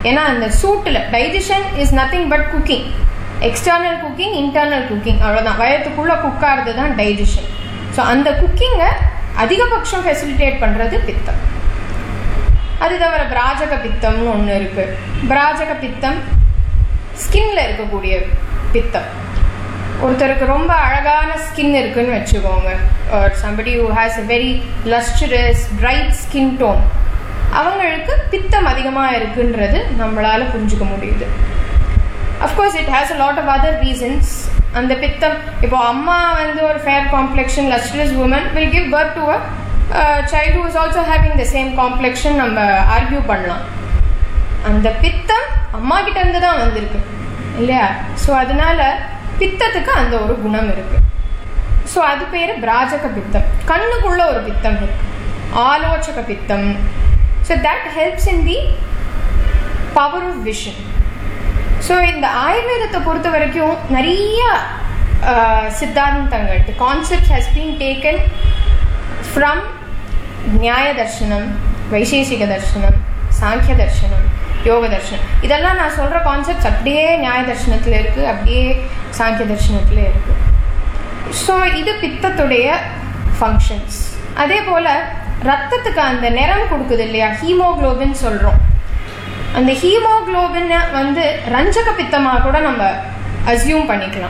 ஏன்னா அந்த சூட்டில் digestion is nothing but cooking external cooking internal cooking அவ்வளோதான் வயத்துக்குள்ளே குக்காகிறது தான் டைஜஷன் ஸோ அந்த குக்கிங்கை அதிகபட்சம் ஃபெசிலிட்டேட் பண்ணுறது பித்தம் அது தவிர பிராஜக பித்தம்னு ஒன்று இருக்கு பிராஜக பித்தம் ஸ்கின்ல இருக்கக்கூடிய பித்தம் ஒருத்தருக்கு ரொம்ப அழகான ஸ்கின் இருக்குன்னு வச்சுக்கோங்க somebody who has a very lustrous bright skin tone அவங்களுக்கு பித்தம் அதிகமாக இருக்குன்றது நம்மளால புரிஞ்சுக்க முடியுது of course it has a lot of other reasons அந்த பித்தம் இப்போ அம்மா வந்து ஒரு fair complexion lustrous woman will give birth to a child who is also having the same complexion நம்ம ஆர்கியூ பண்ணலாம் அந்த பித்தம் அம்மா கிட்ட இருந்து தான் வந்திருக்கு இல்லையா ஸோ அதனால பித்தத்துக்கு அந்த ஒரு குணம் இருக்கு ஸோ அது பேர் பிராஜக பித்தம் கண்ணுக்குள்ள ஒரு பித்தம் இருக்கு ஆலோசக பித்தம் so that helps in the power of vision so இந்த ஆயுர்வேதத்தை பொறுத்த வரைக்கும் நிறைய சித்தாந்தங்கள் concept has been taken from நியாய தர்ஷனம் வைசேஷிக தர்ஷனம் சாங்கிய தர்ஷனம் யோக தர்ஷனம் இதெல்லாம் நான் சொல்கிற கான்செப்ட்ஸ் அப்படியே நியாய தர்ஷனத்தில் இருக்குது அப்படியே சாங்கிய தர்ஷனத்தில் இருக்குது ஸோ இது பித்தத்துடைய ஃபங்க்ஷன்ஸ் அதே போல் ரத்தத்துக்கு அந்த நிறம் கொடுக்குது இல்லையா ஹீமோக்ளோபின் சொல்கிறோம் அந்த ஹீமோக்ளோபினை வந்து ரஞ்சக பித்தமாக கூட நம்ம அசியூம் பண்ணிக்கலாம்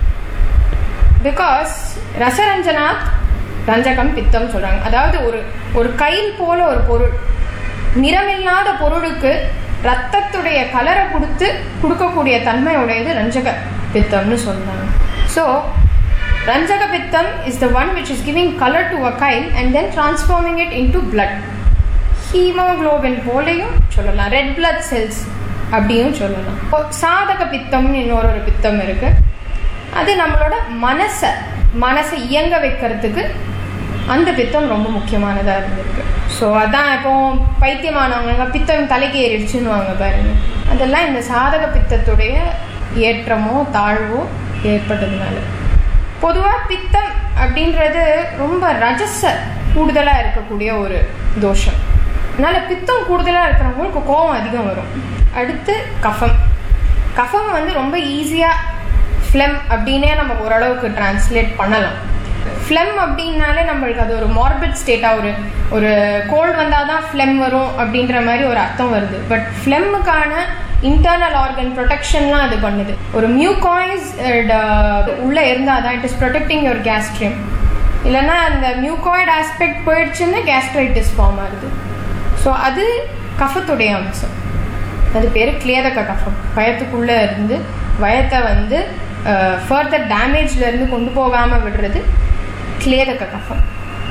பிகாஸ் ரசரஞ்சனாத் ரஞ்சகம் பித்தம் சொல்கிறாங்க அதாவது ஒரு ஒரு கையில் போல ஒரு பொருள் நிறமில்லாத பொருளுக்கு ரத்தத்துடைய கலரை கொடுத்து கொடுக்கக்கூடிய தன்மையுடையது ரஞ்சக பித்தம்னு சொல்றாங்க ஸோ ரஞ்சக பித்தம் is the one which is giving colour to a chyle and then transforming it into blood haemoglobin போலையும் சொல்லலாம் ரெட் பிளட் செல்ஸ் அப்படியும் சொல்லலாம் சாதக பித்தம்னு இன்னொரு ஒரு பித்தம் இருக்கு அது நம்மளோட மனசை மனசை இயங்க வைக்கிறதுக்கு அந்த பித்தம் ரொம்ப முக்கியமானதாக இருந்திருக்கு ஸோ அதான் இப்போ பைத்தியமானவங்க பித்தம் தலைக்கு ஏறிடுச்சுன்னு வாங்க பாருங்க அதெல்லாம் இந்த சாதக பித்தத்துடைய ஏற்றமோ தாழ்வோ ஏற்பட்டதுனால பொதுவாக பித்தம் அப்படின்றது ரொம்ப ரஜச கூடுதலாக இருக்கக்கூடிய ஒரு தோஷம் அதனால பித்தம் கூடுதலாக இருக்கிறவங்களுக்கு கோபம் அதிகம் வரும் அடுத்து கஃபம் கஃபம் வந்து ரொம்ப ஈஸியாக ஃப்ளெம் அப்படின்னே நம்ம ஓரளவுக்கு டிரான்ஸ்லேட் பண்ணலாம் ஃப்ளெம் அப்படின்னாலே நம்மளுக்கு அது ஒரு மார்பிட் ஸ்டேட்டாக ஒரு ஒரு கோல்டு வந்தால் தான் ஃப்ளெம் வரும் அப்படின்ற மாதிரி ஒரு அர்த்தம் வருது பட் ஃப்ளெம்முக்கான இன்டர்னல் ஆர்கன் ப்ரொடெக்ஷன்லாம் அது பண்ணுது ஒரு மியூகாய்ஸ் உள்ளே இருந்தால் தான் it is protecting your gastrium இல்லைன்னா அந்த மியூகாய்டு ஆஸ்பெக்ட் போயிடுச்சுன்னா கேஸ்ட்ரைட்டிஸ் ஃபார்ம் ஆகுது ஸோ அது கஃபத்துடைய அம்சம் அது பேர் கிளியதக்க கஃபம் பயத்துக்குள்ளே இருந்து வயத்தை வந்து ஃபர்தர் டேமேஜ்லேருந்து கொண்டு போகாமல் விடுறது கிளியதக்க கஃபம்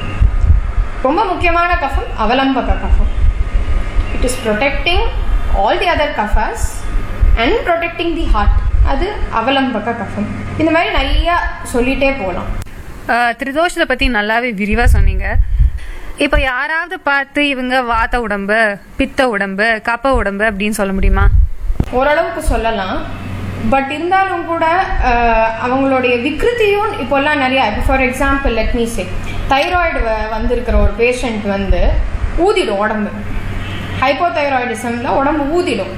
ரொம்ப முக்கியமான கஃபம் அவலம்பக கஃபம் it is protecting all the other கஃபாஸ் அண்ட் ப்ரொடெக்டிங் தி ஹார்ட் அது அவலம்பக கஃபம் இந்த மாதிரி நிறையா சொல்லிட்டே போகலாம் திரிதோஷத்தை பற்றி நல்லாவே விரிவாக சொன்னீங்க இப்போ யாராவது பார்த்து இவங்க வாத்த உடம்பு பித்த உடம்பு கப்ப உடம்பு அப்படின்னு சொல்ல முடியுமா ஓரளவுக்கு சொல்லலாம் பட் இருந்தாலும் கூட அவங்களுடைய விக்ருதியும் இப்போல்லாம் நிறையா இப்போ for example let me say thyroid வந்திருக்கிற ஒரு பேஷண்ட் வந்து ஊதிடும் உடம்பு ஹைப்போதைராய்டிசமில் உடம்பு ஊதிடும்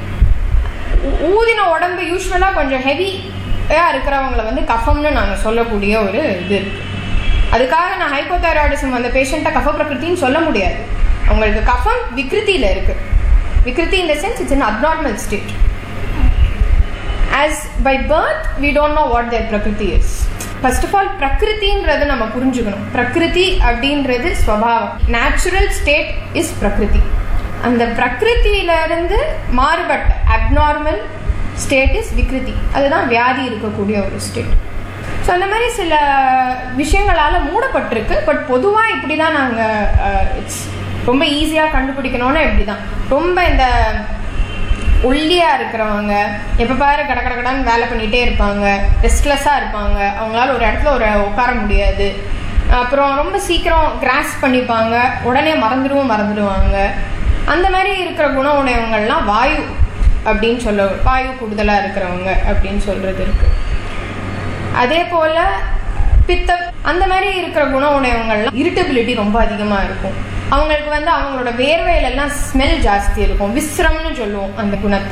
ஊதின உடம்பு யூஸ்வலாக கொஞ்சம் ஹெவியாக இருக்கிறவங்கள வந்து கஃபம்னு நாங்கள் சொல்லக்கூடிய ஒரு இது இருக்குது அதுக்காக நான் ஹைப்போதைராய்டிசம் அந்த பேஷண்ட்டை கஃப பிரகிருத்தின்னு சொல்ல முடியாது அவங்களுக்கு கஃபம் விக்ருத்தியில் இருக்கு விக்ருதி in the sense it's in abnormal state as by birth we don't know what their பிரகிருதி இஸ் ஃபர்ஸ்ட் ஆஃப் ஆல் பிரகிருதின்றது நம்ம புரிஞ்சுக்கணும் பிரகிருதி அப்படின்றது ஸ்வபாவம் நேச்சுரல் ஸ்டேட் இஸ் பிரகிருதி அந்த பிரகிருத்தியிலிருந்து மாறுபட்ட அப்நார்மல் ஸ்டேட் இஸ் விக்ருதி அதுதான் வியாதி இருக்கக்கூடிய ஒரு ஸ்டேட் ஸோ அந்த மாதிரி சில விஷயங்களால் மூடப்பட்டிருக்கு பட் பொதுவாக இப்படி தான் நாங்கள் இட்ஸ் ரொம்ப ஈஸியாக கண்டுபிடிக்கணும்னா இப்படி தான் ரொம்ப இந்த ஒல்லியாக இருக்கிறவங்க எப்போ பாரு கட கட கடன்னு வேலை பண்ணிகிட்டே இருப்பாங்க ரெஸ்ட்லெஸ்ஸாக இருப்பாங்க அவங்களால ஒரு இடத்துல ஒரு உட்கார முடியாது அப்புறம் ரொம்ப சீக்கிரம் கிராஸ் பண்ணிப்பாங்க உடனே மறந்துடுவோம் மறந்துடுவாங்க அந்த மாதிரி இருக்கிற குணம் உடையவங்கள்லாம் வாயு அப்படின்னு சொல்ல வாயு கூடுதலாக இருக்கிறவங்க அப்படின்னு சொல்கிறது இருக்குது அதே போல் பித்தம் அந்த மாதிரி இருக்கிற குணம் உடையவங்கள்லாம் இரிட்டபிலிட்டி ரொம்ப அதிகமாக இருக்கும் அவங்களுக்கு வந்து அவங்களோட வேர்வையிலெல்லாம் ஸ்மெல் ஜாஸ்தி இருக்கும் விஸ்ரம்னு சொல்லுவோம் அந்த குணத்தை